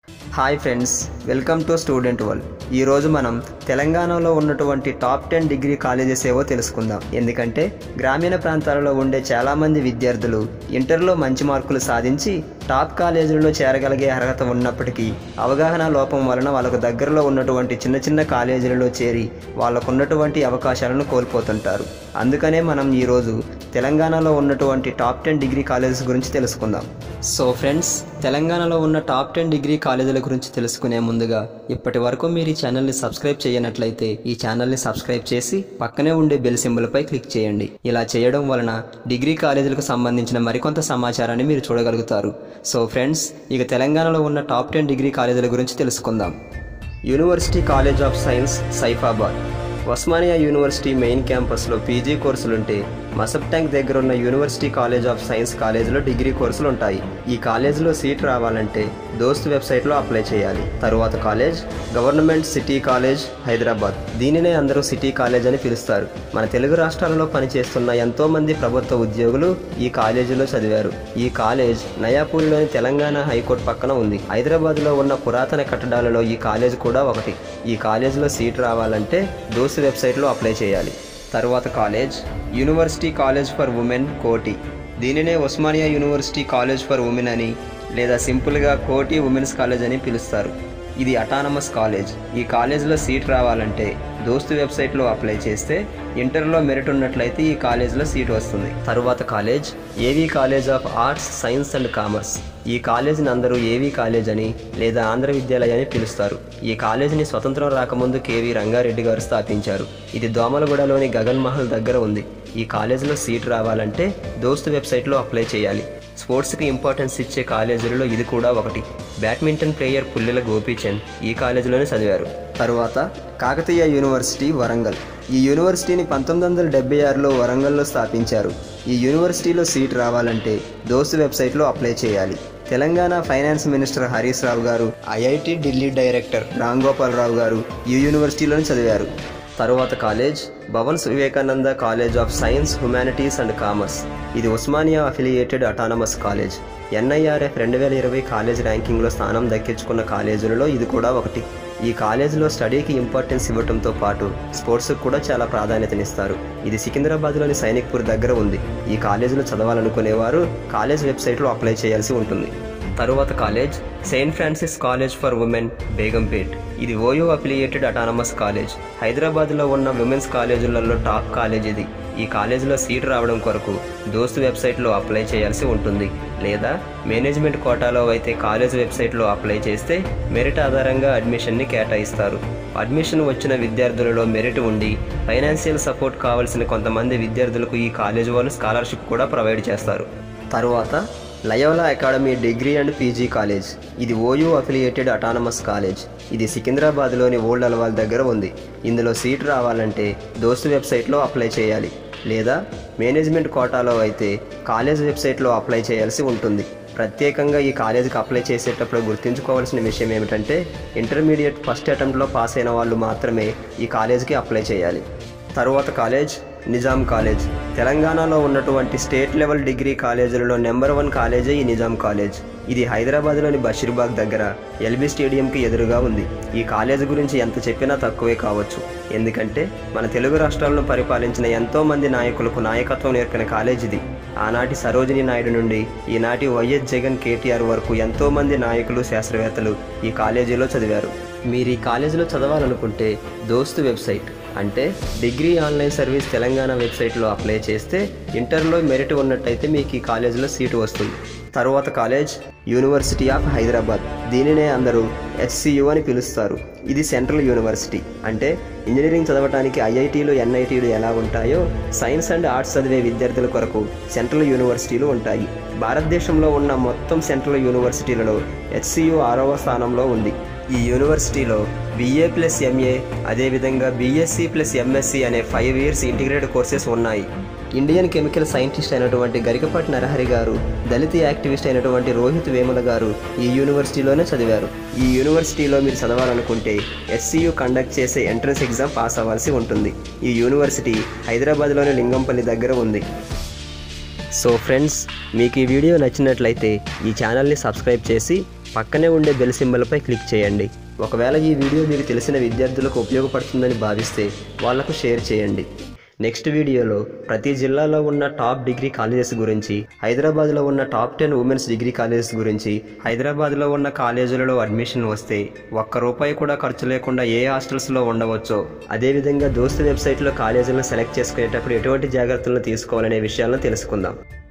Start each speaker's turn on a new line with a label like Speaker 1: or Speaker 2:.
Speaker 1: hi friends welcome to student world ఈరోజు మనం తెలంగాణలో ఉన్నటువంటి టాప్ టెన్ డిగ్రీ కాలేజెస్ ఏవో తెలుసుకుందాం ఎందుకంటే గ్రామీణ ప్రాంతాలలో ఉండే చాలామంది విద్యార్థులు ఇంటర్లో మంచి మార్కులు సాధించి టాప్ కాలేజీలలో చేరగలిగే అర్హత ఉన్నప్పటికీ అవగాహన లోపం వలన వాళ్ళకు దగ్గరలో ఉన్నటువంటి చిన్న చిన్న కాలేజీలలో చేరి వాళ్ళకు ఉన్నటువంటి అవకాశాలను కోల్పోతుంటారు అందుకనే మనం ఈరోజు తెలంగాణలో ఉన్నటువంటి టాప్ టెన్ డిగ్రీ కాలేజెస్ గురించి తెలుసుకుందాం సో ఫ్రెండ్స్ తెలంగాణలో ఉన్న టాప్ టెన్ డిగ్రీ కాలేజీల గురించి తెలుసుకునే ముందుగా ఇప్పటి వరకు మీరు ఈ ఛానల్ని సబ్స్క్రైబ్ చేయనట్లయితే ఈ ఛానల్ని సబ్స్క్రైబ్ చేసి పక్కనే ఉండే బెల్ సింబల్పై క్లిక్ చేయండి ఇలా చేయడం వలన డిగ్రీ కాలేజీలకు సంబంధించిన మరికొంత సమాచారాన్ని మీరు చూడగలుగుతారు సో ఫ్రెండ్స్ ఇక తెలంగాణలో ఉన్న టాప్ టెన్ డిగ్రీ కాలేజీల గురించి తెలుసుకుందాం university college of science Saifabad Osmania university main క్యాంపస్లో పీజీ కోర్సులుంటే మసబ్ ట్యాంక్ దగ్గర ఉన్న యూనివర్సిటీ కాలేజ్ ఆఫ్ సైన్స్ కాలేజీలో డిగ్రీ కోర్సులు ఉంటాయి ఈ కాలేజీలో సీట్ రావాలంటే దోస్త్ వెబ్సైట్లో అప్లై చేయాలి తరువాత college government city college Hyderabad దీనినే అందరూ సిటీ కాలేజ్ అని పిలుస్తారు మన తెలుగు రాష్ట్రాలలో పనిచేస్తున్న ఎంతో మంది ప్రభుత్వ ఉద్యోగులు ఈ కాలేజీలో చదివారు ఈ కాలేజ్ నయాపూర్లోని తెలంగాణ హైకోర్టు పక్కన ఉంది హైదరాబాద్లో ఉన్న పురాతన కట్టడాలలో ఈ కాలేజ్ కూడా ఒకటి ఈ కాలేజీలో సీట్ రావాలంటే దోస్త్ వెబ్సైట్లో అప్లై చేయాలి తర్వాత college university college for women Koti దీనినే Osmania university college for women అని లేదా సింపుల్గా కోటి ఉమెన్స్ కాలేజ్ అని పిలుస్తారు ఇది అటానమస్ కాలేజ్ ఈ కాలేజ్లో సీట్ రావాలంటే దోస్తు వెబ్సైట్లో అప్లై చేస్తే ఇంటర్లో మెరిట్ ఉన్నట్లయితే ఈ కాలేజ్లో సీట్ వస్తుంది తరువాత college AV college of arts science and commerce ఈ కాలేజీని అందరూ ఏవీ కాలేజ్ అని లేదా ఆంధ్ర విద్యాలయ అని పిలుస్తారు ఈ కాలేజీని స్వతంత్రం రాకముందు కేవీ రంగారెడ్డి గారు స్థాపించారు ఇది దోమలగూడలోని గగన్ మహల్ దగ్గర ఉంది ఈ కాలేజీలో సీట్ రావాలంటే దోస్తు వెబ్సైట్లో అప్లై చేయాలి స్పోర్ట్స్కి ఇంపార్టెన్స్ ఇచ్చే కాలేజీలలో ఇది కూడా ఒకటి బ్యాడ్మింటన్ ప్లేయర్ పుల్లెల గోపీచంద్ ఈ కాలేజీలోనే చదివారు తరువాత కాకతీయ యూనివర్సిటీ వరంగల్ ఈ యూనివర్సిటీని పంతొమ్మిది వందల డెబ్బై ఆరులో వరంగల్లో స్థాపించారు ఈ యూనివర్సిటీలో సీట్ రావాలంటే దోస్తు వెబ్సైట్లో అప్లై చేయాలి తెలంగాణ ఫైనాన్స్ మినిస్టర్ హరీష్ రావు గారు ఐఐటి ఢిల్లీ డైరెక్టర్ రామ్ గోపాల్ రావు గారు ఈ యూనివర్సిటీలోనే చదివారు తరువాత college Bhavans Vivekananda college of science humanities and commerce ఇది Osmania affiliated autonomous college NIRF రెండు వేల ఇరవై కాలేజ్ ర్యాంకింగ్లో స్థానం దక్కించుకున్న కాలేజీలలో ఇది కూడా ఒకటి ఈ కాలేజీలో స్టడీకి ఇంపార్టెన్స్ ఇవ్వడంతో పాటు స్పోర్ట్స్కి కూడా చాలా ప్రాధాన్యతనిస్తారు ఇది సికింద్రాబాద్లోని సైనిక్పూర్ దగ్గర ఉంది ఈ కాలేజీలో చదవాలనుకునేవారు కాలేజ్ వెబ్సైట్లో అప్లై చేయాల్సి ఉంటుంది తరువాత college Saint Francis college for women Begumpet ఇది ఓయో అఫిలియేటెడ్ అటానమస్ కాలేజ్ హైదరాబాద్లో ఉన్న విమెన్స్ కాలేజీలలో టాప్ కాలేజ్ ఇది ఈ కాలేజీలో సీట్ రావడం కొరకు దోస్తు వెబ్సైట్లో అప్లై చేయాల్సి ఉంటుంది లేదా మేనేజ్మెంట్ కోటాలో అయితే కాలేజ్ వెబ్సైట్లో అప్లై చేస్తే మెరిట్ ఆధారంగా అడ్మిషన్ని కేటాయిస్తారు అడ్మిషన్ వచ్చిన విద్యార్థులలో మెరిట్ ఉండి ఫైనాన్షియల్ సపోర్ట్ కావాల్సిన కొంతమంది విద్యార్థులకు ఈ కాలేజ్ వాళ్ళు స్కాలర్షిప్ కూడా ప్రొవైడ్ చేస్తారు తరువాత Loyola Academy degree and PG college ఇది ఓయూ అఫిలియేటెడ్ అటానమస్ కాలేజ్ ఇది సికింద్రాబాద్లోని ఓల్డ్ అల్వాల్ దగ్గర ఉంది ఇందులో సీట్ రావాలంటే దోస్తు వెబ్సైట్లో అప్లై చేయాలి లేదా మేనేజ్మెంట్ కోటాలో అయితే కాలేజ్ వెబ్సైట్లో అప్లై చేయాల్సి ఉంటుంది ప్రత్యేకంగా ఈ కాలేజీకి అప్లై చేసేటప్పుడు గుర్తుంచుకోవాల్సిన విషయం ఏమిటంటే ఇంటర్మీడియట్ ఫస్ట్ అటెంప్ట్లో పాస్ అయిన వాళ్ళు మాత్రమే ఈ కాలేజీకి అప్లై చేయాలి తరువాత కాలేజ్ నిజాం కాలేజ్ తెలంగాణలో ఉన్నటువంటి స్టేట్ లెవెల్ డిగ్రీ కాలేజీలలో నెంబర్ వన్ కాలేజే ఈ నిజాం కాలేజ్ ఇది హైదరాబాద్లోని బషీర్బాగ్ దగ్గర ఎల్బీ స్టేడియంకి ఎదురుగా ఉంది ఈ కాలేజ్ గురించి ఎంత చెప్పినా తక్కువే కావచ్చు ఎందుకంటే మన తెలుగు రాష్ట్రాలను పరిపాలించిన ఎంతో మంది నాయకులకు నాయకత్వం నేర్పిన కాలేజ్ ఇది ఆనాటి సరోజిని నాయుడు నుండి ఈనాటి వైఎస్ జగన్ కేటీఆర్ వరకు ఎంతో మంది నాయకులు శాస్త్రవేత్తలు ఈ కాలేజీలో చదివారు మీరు ఈ కాలేజీలో చదవాలనుకుంటే దోస్తు వెబ్సైట్ అంటే డిగ్రీ ఆన్లైన్ సర్వీస్ తెలంగాణ వెబ్సైట్లో అప్లై చేస్తే ఇంటర్లో మెరిట్ ఉన్నట్టయితే మీకు ఈ కాలేజీలో సీటు వస్తుంది తరువాత కాలేజ్ యూనివర్సిటీ ఆఫ్ హైదరాబాద్ దీనినే అందరూ ఎస్సియు అని పిలుస్తారు ఇది సెంట్రల్ యూనివర్సిటీ అంటే ఇంజనీరింగ్ చదవడానికి ఐఐటీలు ఎన్ఐటీలు ఎలా ఉంటాయో సైన్స్ అండ్ ఆర్ట్స్ చదివే విద్యార్థుల కొరకు సెంట్రల్ యూనివర్సిటీలు ఉంటాయి భారతదేశంలో ఉన్న మొత్తం సెంట్రల్ యూనివర్సిటీలలో హెచ్సియు ఆరవ స్థానంలో ఉంది ఈ యూనివర్సిటీలో బిఏ ప్లస్ ఎంఏ అదేవిధంగా బీఎస్సీ ప్లస్ ఎంఎస్సీ అనే ఫైవ్ ఇయర్స్ ఇంటిగ్రేటెడ్ కోర్సెస్ ఉన్నాయి ఇండియన్ కెమికల్ సైంటిస్ట్ అయినటువంటి గరికపాటి నరహరి గారు దళిత యాక్టివిస్ట్ అయినటువంటి రోహిత్ వేముల గారు ఈ యూనివర్సిటీలోనే చదివారు ఈ యూనివర్సిటీలో మీరు చదవాలనుకుంటే ఎస్సీయు కండక్ట్ చేసే ఎంట్రన్స్ ఎగ్జామ్ పాస్ అవ్వాల్సి ఉంటుంది ఈ యూనివర్సిటీ హైదరాబాద్లోని లింగంపల్లి దగ్గర ఉంది సో ఫ్రెండ్స్ మీకు ఈ వీడియో నచ్చినట్లయితే ఈ ఛానల్ని సబ్స్క్రైబ్ చేసి పక్కనే ఉండే బెల్ సింబల్పై క్లిక్ చేయండి ఒకవేళ ఈ వీడియో మీకు తెలిసిన విద్యార్థులకు ఉపయోగపడుతుందని భావిస్తే వాళ్లకు షేర్ చేయండి నెక్స్ట్ వీడియోలో ప్రతి జిల్లాలో ఉన్న టాప్ డిగ్రీ కాలేజెస్ గురించి హైదరాబాద్లో ఉన్న top ten women's degree colleges గురించి హైదరాబాద్లో ఉన్న కాలేజీలలో అడ్మిషన్ వస్తే ఒక్క రూపాయి కూడా ఖర్చు లేకుండా ఏ హాస్టల్స్లో ఉండవచ్చో అదేవిధంగా దోస్తు వెబ్సైట్లో కాలేజీలను సెలెక్ట్ చేసుకునేటప్పుడు ఎటువంటి జాగ్రత్తలను తీసుకోవాలనే విషయాలను తెలుసుకుందాం